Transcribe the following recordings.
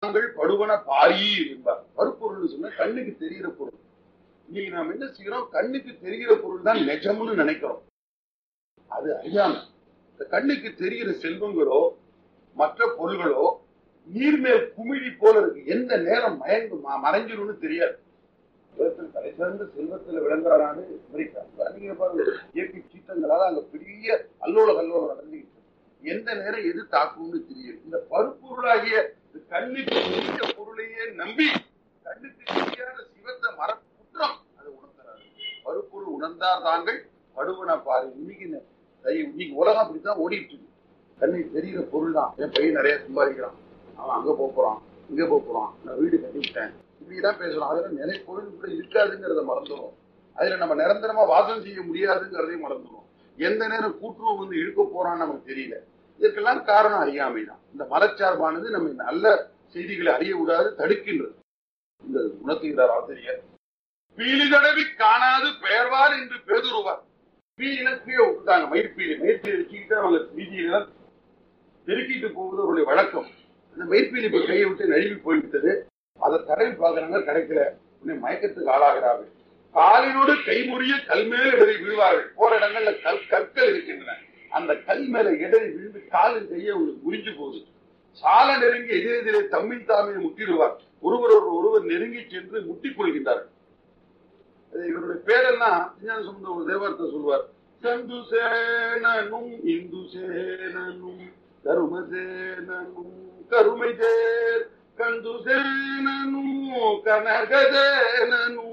தாங்கள் படுவன பாரீர் என்பார் பருப்பொருள் சொன்னா கண்ணுக்கு தெரிகிற பொருள் இன்னைக்கு நாம் என்ன செய்யறோம் கண்ணுக்கு தெரிகிற பொருள் தான் நிஜம்னு நினைக்கிறோம் அது அறியாம இந்த கண்ணுக்கு தெரிகிற செல்வங்களோ மற்ற பொருள்களோ நீர்மேல் குமிழி போல இருக்கு எந்த நேரம் மயங்கு ம- மறைஞ்சிரும்னு தெரியாது உலகத்தில் தலை சிறந்த செல்வத்தில் விளங்குற நாடு அமெரிக்கா அங்க நீங்க பாருங்க இயற்கை சீற்றங்களால அங்க பெரிய அல்லோல கல்லோலம் நடந்துகிட்டு இருக்கு. எந்த நேரம் எது தாக்கும்னு தெரியும் இந்த பருப்பொருளாகிய இந்த கண்ணுக்கு தெரிந்த பொருளையே நம்பி கண்ணுக்கு தெரியாத சிவத்தை மர குற்றம் அதை உணர்த்துறாரு பருப்பொருள் உணர்ந்தார் தாங்கள் படுவன பாரு இன்னைக்கு இந்த- ஐ- இன்னைக்கு உலகம் அப்படித்தான் ஓடிட்டு இருக்கு கண்ணுக்கு தெரிகிற பொருள் தான் என் பையன் நிறைய சம்பாதிக்கிறான் அவன் அங்க போப் போறான் இங்க போப் போறான் நான் வீடு கட்டிவிட்டேன் இப்படிதான் பேசுறோம் அதுல நிலை பொருள் கூட இருக்காதுங்கிறத மறந்துடும் அதுல நம்ம நிரந்தரமா வாசம் செய்ய முடியாதுங்கிறதையும் மறந்துடும் எந்த நேரம் கூட்டுறவு வந்து இழுக்க போறான்னு நமக்கு தெரியல இதற்கெல்லாம் காரணம் அறியாமை தான் இந்த மரச்சார்பானது நம்ம நல்ல செய்திகளை அறிய விடாது தடுக்கின்றது இந்த உணர்த்துகிறார் ஆசிரியர் பீலி தடவி காணாது பெயர்வார் என்று பேதுருவார் பீலின கீழே விட்டுட்டாங்க மயிர்பீலி மயிர்பீலி வச்சுக்கிட்டு அவங்க வீதியில பெருக்கிட்டு போவது அவருடைய வழக்கம் அந்த மயிர்பீலி இப்ப கையை விட்டு நழுவி போய்விட்டது அதை தடவி பார்க்கறாங்க கிடைக்கல உடனே மயக்கத்துக்கு ஆளாகிறார்கள் காலினோடு கைமுறிய கல் மேல இடறி விழுவார்கள் போற இடங்கள்ல கல் கற்கள் இருக்கின்றன அந்த கல் மேல இடறி விழுந்து காலின் கையை அவங்களுக்கு முறிஞ்சு போகுது சால நெருங்கி எதிரெதிரே தம்மில் தாமே முட்டிடுவார் ஒருவர் ஒரு ஒருவர் நெருங்கி சென்று முட்டிக் கொள்கின்றார்கள் அது இவருடைய பேரெல்லாம் விஞ்ஞான சம்பந்த ஒரு தேவாரத்தை சொல்வார் சந்து சேனனும் இந்து சேனனும் கருமசேனனும் கருமை தேர் கந்து சேனனும் கனகதேனனும்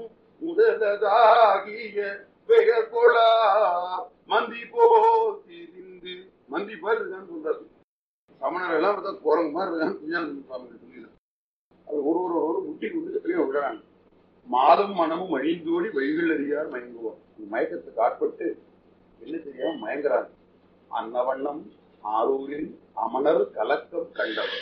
உடலதாகிய பெயர் கொளா மந்தி போதிந்து மந்தி பேர் இருக்கான்னு சொல்றாரு சமணர் எல்லாம் பார்த்தா குரங்கு மாதிரி இருக்கான்னு விஞ்ஞான சுவாமி சொல்லிடுறாரு அது ஒரு ஒரு ஒரு முட்டி கொண்டு வெளியே விடுறாங்க மாதும் மனமும் அழிந்தோடி வழிகள் அறியார் மயங்குவோம் இந்த மயக்கத்துக்கு ஆட்பட்டு என்ன தெரியாம மயங்குறாங்க அன்னவண்ணம் ஆரூரில் அமனர் கலக்கம் கண்டவர்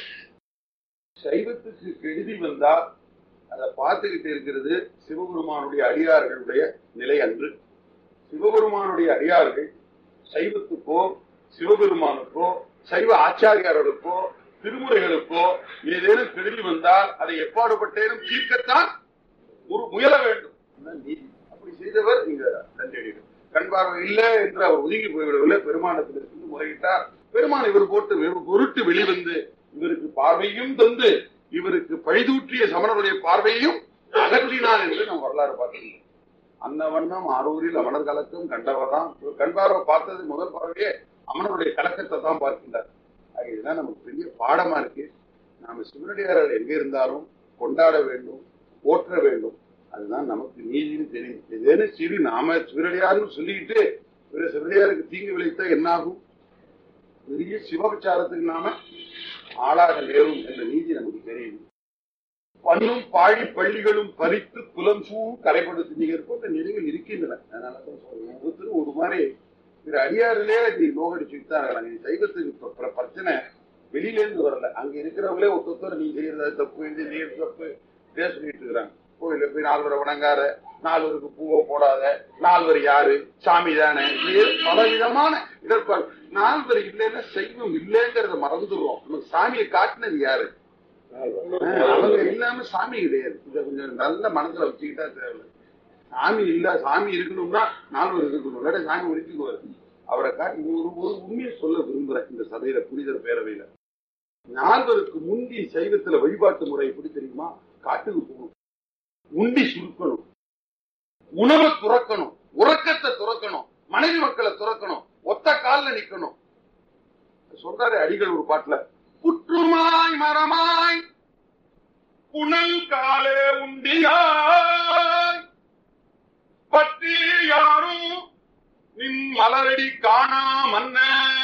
சைவத்துக்கு கெடுதி வந்தா அதை பார்த்துக்கிட்டு இருக்கிறது சிவபெருமானுடைய அடியார்களுடைய நிலை அன்று சிவபெருமானுடைய அடியார்கள் சைவத்துக்கோ சிவபெருமானுக்கோ சைவ ஆச்சாரியார்களுக்கோ திருமுறைகளுக்கோ ஏதேனும் கெடுதி வந்தால் அதை எப்பாடுபட்டேனும் தீர்க்கத்தான் ஒரு முயல வேண்டும் இதுதான் நீதி அப்படி செய்தவர் நீங்க தண்டடிகள் கண் பார்வை இல்லை என்று அவர் ஒதுங்கி போய்விடவில்லை பெருமானத்தில் இருந்து முறையிட்டார் பெருமான் இவர் போட்டு வெறும் பொருட்டு வெளிவந்து இவருக்கு பார்வையும் தந்து இவருக்கு பழிதூற்றிய சமணருடைய பார்வையையும் அகற்றினார் என்று நாம் வரலாறு பார்க்கிறோம் அந்த வண்ணம் ஆரூரில் அமனர் கலக்கம் கண்டவர் தான் இவர் கண் பார்வை பார்த்தது முதல் பார்வையே அமனருடைய கலக்கத்தை தான் பார்க்கின்றார் ஆக இதுதான் நமக்கு பெரிய பாடமா இருக்கு நாம சிவனடியார்கள் எங்க இருந்தாலும் கொண்டாட வேண்டும் போற்ற வேண்டும் அதுதான் நமக்கு நீதினு தெரியும் ஏதேனும் சிறு நாம சிவனடியார்னு சொல்லிக்கிட்டு பிற சிவனடியாருக்கு தீங்கு விளைத்தா என்ன ஆகும் பெரிய சிவபச்சாரத்துக்கு நாம ஆளாக நேரும் என்ற நீதி நமக்கு தெரியும் பண்ணும் பாழி பள்ளிகளும் பறித்து குலம் சூ கரைப்படுத்தி நீங்க போன்ற நிலைகள் இருக்கின்றன அதனாலதான் சொல்றேன் ஒவ்வொருத்தரும் ஒரு மாதிரி திரு அடியாரிலே நீ நோகடிச்சுட்டு தான் இருக்கிறாங்க நீ சைவத்துக்கு இப்ப பிர- பிரச்சனை வெளியில இருந்து வரல அங்க இருக்கிறவங்களே ஒருத்தர் நீ செய்யறது தப்பு இது நீ தப்பு இதே சொல்லிட்டு இருக்கிறாங்க கோயில போய் நால்வரை வணங்காத நால்வருக்கு பூவை போடாத நால்வர் யாரு சாமி தானே இப்படியே பல விதமான இடர்பாடு நால்வர் இல்லைன்னா சைவம் இல்லைங்கிறத மறந்துடுறோம் நமக்கு சாமியை காட்டினது யாரு ஆஹ் அவங்க இல்லாம சாமி கிடையாது இத கொஞ்சம் நல்ல மனசுல வச்சுக்கிட்டா தேவை சாமி இல்ல சாமி இருக்கணும்னா நால்வர் இருக்கணும் இல்லாட்ட சாமி ஒழிச்சுக்குவாரு அவரை காட்டி ஒரு ஒரு உண்மையை சொல்ல விரும்புறேன் இந்த சபையில புனிதர் பேரவையில நால்வருக்கு முந்தி சைவத்துல வழிபாட்டு முறை எப்படி தெரியுமா காட்டுக்கு போகணும் உண்டி சுருக்கணும் உணவை துறக்கணும் உறக்கத்தை துறக்கணும் மனைவி மக்களை துறக்கணும் ஒத்த கால்ல நிக்கணும் சொல்றாரு அடிகள் ஒரு பாட்டுல புற்றுமாய் மரமாய் புனல் காலே உண்டியாய் பற்றி யாரும் நின் மலரடி காணா மன்ன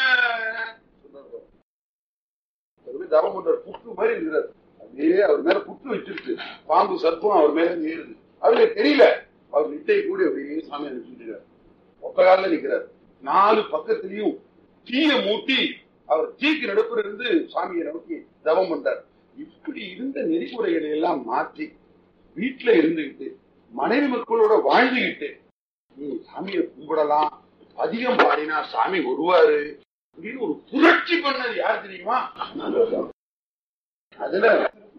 தவம் பண்ற புற்று மாதிரி இருக்கிறார் அப்படியே அவர் மேல புற்று வச்சிருக்கு பாம்பு சர்ப்பம் அவர் மேல இருந்து ஏறுது அவருக்கு தெரியல அவர் நிட்டை கூடி அப்படியே சாமி அனுப்பிச்சுட்டார் ஒத்த காலில் நிக்கிறார் நாலு பக்கத்திலையும் தீய மூட்டி அவர் தீக்கு நடுப்புல இருந்து சாமியை நோக்கி தவம் பண்றார் இப்படி இருந்த நெறிமுறைகளை எல்லாம் மாற்றி வீட்டுல இருந்துகிட்டு மனைவி மக்களோட வாழ்ந்துகிட்டு நீ சாமியை கும்பிடலாம் அதிகம் பாடினா சாமி வருவாரு அப்படின்னு ஒரு புரட்சி பண்ணது யார் தெரியுமா அதுல